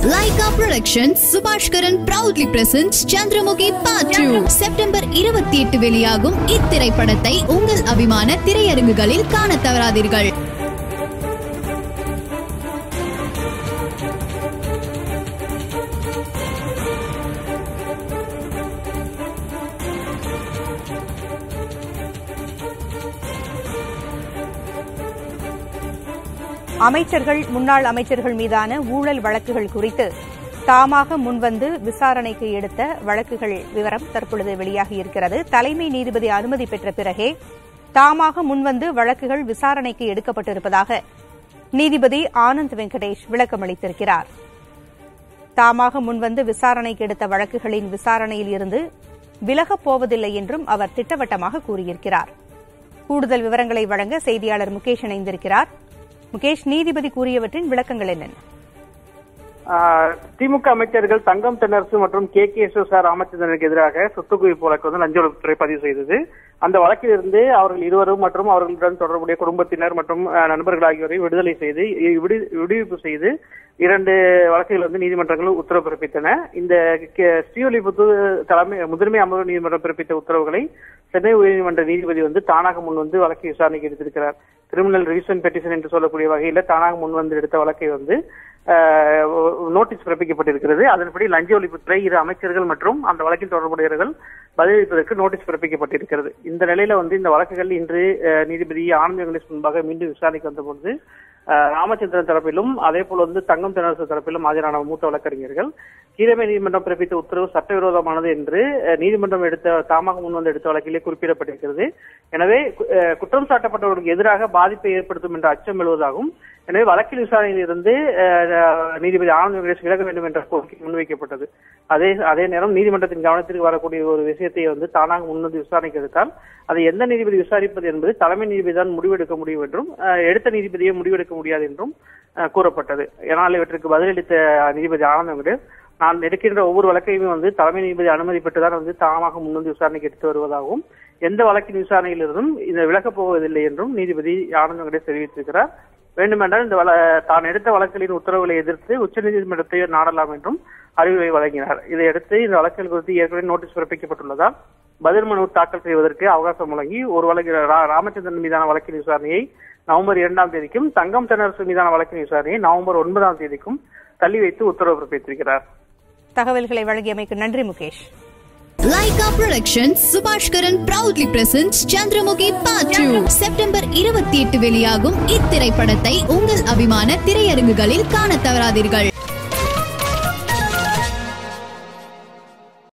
Lyca productions Subaskaran proudly presents Chandramukhi part two September இருபத்தி எட்டு வெளியாகும் இத்திரைப்படத்தை உங்கள் அபிமான திரையரங்குகளில் காணத் தவறாதீர்கள் அமைச்சர்கள் முன்னாள் அமைச்சர்கள் மீதான ஊழல் வழக்குகள் குறித்து தாமாக முன்வந்து விசாரணைக்கு எடுத்த வழக்குகள் விவரம் தற்பொழுது வெளியாகியிருக்கிறது தலைமை நீதிபதி அனுமதி பெற்ற பிறகே தாமாக முன்வந்து வழக்குகள் விசாரணைக்கு எடுக்கப்பட்டிருப்பதாக நீதிபதி ஆனந்த் வெங்கடேஷ் விளக்கமளித்திருக்கிறார் தாமாக முன்வந்து விசாரணைக்கு எடுத்த வழக்குகளின் விசாரணையில் இருந்து விலகப் போவதில்லை என்றும் அவர் திட்டவட்டமாக கூறியிருக்கிறார் கூடுதல் விவரங்களை வழங்க செய்தியாளர் முகேஷ் இணைந்திருக்கிறார் முகேஷ் நீதிபதி கூறியவற்றின் விளக்கங்கள் என்னென்ன ஆஹ் திமுக அமைச்சர்கள் தங்கம் தென்னரசு மற்றும் K K S S R ராமச்சந்திரனுக்கு எதிராக சொத்து குவிப்பு வழக்கு வந்து லஞ்ச ஒழிப்புத்துறை பதிவு செய்தது அந்த வழக்கிலிருந்து அவர்கள் இருவரும் மற்றும் அவர்களுடன் தொடர்புடைய குடும்பத்தினர் மற்றும் ஆஹ், நண்பர்கள் ஆகியோரை விடுதலை செய்து இ- விடு- விடுவிப்பு செய்து இரண்டு வழக்குகள் வந்து நீதிமன்றங்கள் உத்தரவு பிறப்பித்தன இந்த கே- ஸ்ரீவில்லிபுத்தூர் தலைமை முதன்மை அமர்வு நீதிமன்றம் பிறப்பித்த உத்தரவுகளை சென்னை உயர்நீதிமன்ற நீதிபதி வந்து தானாக முன் வந்து வழக்கை விசாரணைக்கு எடுத்திருக்கிறார் கிரிமினல் ரிவிஷன் பெட்டிஷன் என்று சொல்லக்கூடிய வகையில தானாக முன் வந்து எடுத்த வழக்கை வந்து ஆஹ், நோட்டீஸ் பிறப்பிக்கப்பட்டிருக்கிறது அதன்படி லஞ்ச ஒழிப்புத்துறை இரு அமைச்சர்கள் மற்றும் அந்த வழக்கில் தொடர்புடையவர்கள் பதிலளிப்பதற்கு நோட்டீஸ் பிறப்பிக்கப்பட்டிருக்கிறது இந்த நிலையில வந்து இந்த வழக்குகள் இன்று ஆஹ், நீதிபதி ஆனந்த் வெங்கடேஷ் முன்பாக மீண்டும் விசாரணைக்கு வந்தபோது ஆஹ், ராமச்சந்திரன் தரப்பிலும் அதே போல வந்து தங்கம் தென்னரசு தரப்பிலும் ஆஜரான மூத்த வழக்கறிஞர்கள் கீழமை நீதிமன்றம் பிறப்பித்த உத்தரவு சட்டவிரோதமானது என்று அஹ், நீதிமன்றம் எடுத்த தாமாக முன்வந்து எடுத்த வழக்கிலே குறிப்பிடப்பட்டிருக்கிறது எனவே கு- அஹ், குற்றம் சாட்டப்பட்டவர்களுக்கு எதிராக பாதிப்பை ஏற்படுத்தும் என்ற அச்சம் எழுவதாகவும் எனவே வழக்கில் விசாரணையில் இருந்து அஹ், நீதிபதி ஆனந்த் வெங்கடேஷ் விலக வேண்டும் என்ற கோரிக்கை முன்வைக்கப்பட்டது அதே அதே நேரம் நீதிமன்றத்தின் கவனத்திற்கு வரக்கூடிய ஒரு விஷயத்தை வந்து தானாக முன்வந்து விசாரணைக்கு எடுத்தால் அதை எந்த நீதிபதி விசாரிப்பது என்பது தலைமை நீதிபதி தான் முடிவெடுக்க முடியும் என்றும் அஹ், எடுத்த நீதிபதியை முடிவெடுக்க முடியாது என்றும் அஹ், கூறப்பட்டது ஏனால் இவற்றுக்கு பதிலளித்த நீதிபதி ஆனந்த் வெங்கடேஷ் நான் எடுக்கின்ற ஒவ்வொரு வழக்கையுமே வந்து தலைமை நீதிபதி அனுமதி பெற்றுதான் வந்து தாமாக முன்வந்து விசாரணைக்கு எடுத்து வருவதாகவும் எந்த வழக்கின் விசாரணையிலிருந்தும் இந்த விலகப் போவதில்லை என்றும் நீதிபதி ஆனந்த் வெங்கடேஷ் தெரிவித்திருக்கிறார் வேண்டுமென்றால் இந்த வழ- தான் எடுத்த வழக்குகளின் உத்தரவுகளை எதிர்த்து உச்சநீதிமன்றத்தை நாடலாம் என்றும் அறிவுரை வழங்கினார் இதையடுத்து இந்த வழக்குகள் குறித்து ஏற்கனவே நோட்டீஸ் பிறப்பிக்கப்பட்டுள்ளதால் பதில் மனு தாக்கல் செய்வதற்கு அவகாசம் வழங்கி ஒரு வழக்கு ரா- ராமச்சந்திரன் மீதான வழக்கின் விசாரணையை நவம்பர் இரண்டாம் தேதிக்கும் தங்கம் தென்னரசு மீதான வழக்கின் விசாரணையை நவம்பர் ஒன்பதாம் தேதிக்கும் தள்ளி வைத்து உத்தரவு பிறப்பித்திருக்கிறார் தகவல்களை வழங்கியமைக்கு நன்றி Mukesh Lyca productions Subaskaran proudly presents Chandramukhi part two September இருபத்தி எட்டு வெளியாகும் இத்திரைப்படத்தை உங்கள் அபிமான திரையரங்குகளில் காணத் தவறாதீர்கள்